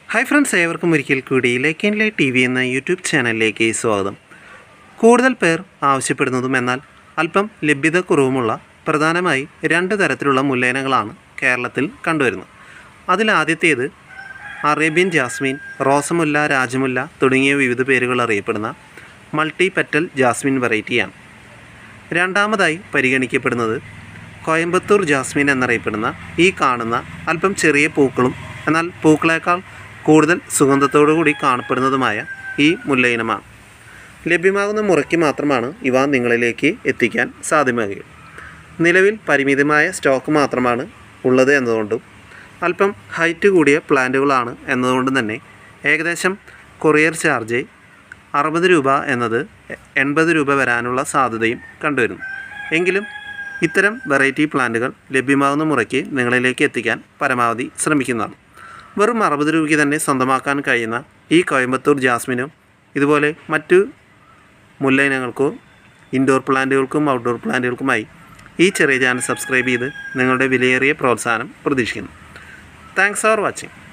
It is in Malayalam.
ഹായ് ഫ്രണ്ട്സ് ഏവർക്കും ഒരിക്കൽ കൂടി lake and light T V എന്ന യൂട്യൂബ് ചാനലിലേക്ക് സ്വാഗതം കൂടുതൽ പേർ ആവശ്യപ്പെടുന്നതും എന്നാൽ അല്പം ലഭ്യത കുറവുമുള്ള പ്രധാനമായി രണ്ട് തരത്തിലുള്ള മുല്ലേനകളാണ് കേരളത്തിൽ കണ്ടുവരുന്നത് അതിലാദ്യത്തേത് അറേബ്യൻ ജാസ്മിൻ റോസമുല്ല രാജമുല്ല തുടങ്ങിയ വിവിധ പേരുകൾ അറിയപ്പെടുന്ന മൾട്ടി പെറ്റൽ ജാസ്മിൻ വെറൈറ്റിയാണ് രണ്ടാമതായി പരിഗണിക്കപ്പെടുന്നത് കോയമ്പത്തൂർ ജാസ്മിൻ എന്നറിയപ്പെടുന്ന ഈ കാണുന്ന അല്പം ചെറിയ പൂക്കളും എന്നാൽ പൂക്കളേക്കാൾ കൂടുതൽ സുഗന്ധത്തോടു കൂടി കാണപ്പെടുന്നതുമായ ഈ മുല്ല ഇനമാണ് ലഭ്യമാകുന്ന മുറയ്ക്ക് മാത്രമാണ് ഇവ നിങ്ങളിലേക്ക് എത്തിക്കാൻ സാധ്യമാകുക നിലവിൽ പരിമിതമായ സ്റ്റോക്ക് മാത്രമാണ് ഉള്ളത് എന്നതുകൊണ്ടും അല്പം ഹൈറ്റ് കൂടിയ പ്ലാന്റുകളാണ് എന്നതുകൊണ്ടും തന്നെ ഏകദേശം കൊറിയർ ചാർജ് അറുപത് രൂപ എന്നത് എൺപത് രൂപ വരാനുള്ള സാധ്യതയും കണ്ടുവരുന്നു എങ്കിലും ഇത്തരം വെറൈറ്റി പ്ലാന്റുകൾ ലഭ്യമാകുന്ന മുറയ്ക്ക് നിങ്ങളിലേക്ക് എത്തിക്കാൻ പരമാവധി ശ്രമിക്കുന്നതാണ് വെറും അറുപത് രൂപയ്ക്ക് തന്നെ സ്വന്തമാക്കാൻ കഴിയുന്ന ഈ കോയമ്പത്തൂർ ജാസ്മിനും ഇതുപോലെ മറ്റു മുല്ല ഇനങ്ങൾക്കോ ഇൻഡോർ പ്ലാന്റുകൾക്കും ഔട്ട്ഡോർ പ്ലാന്റുകൾക്കുമായി ഈ ചെറിയ ചാനൽ സബ്സ്ക്രൈബ് ചെയ്ത് നിങ്ങളുടെ വിലയേറിയ പ്രോത്സാഹനം പ്രതീക്ഷിക്കുന്നു താങ്ക്സ് ഫോർ വാച്ചിങ്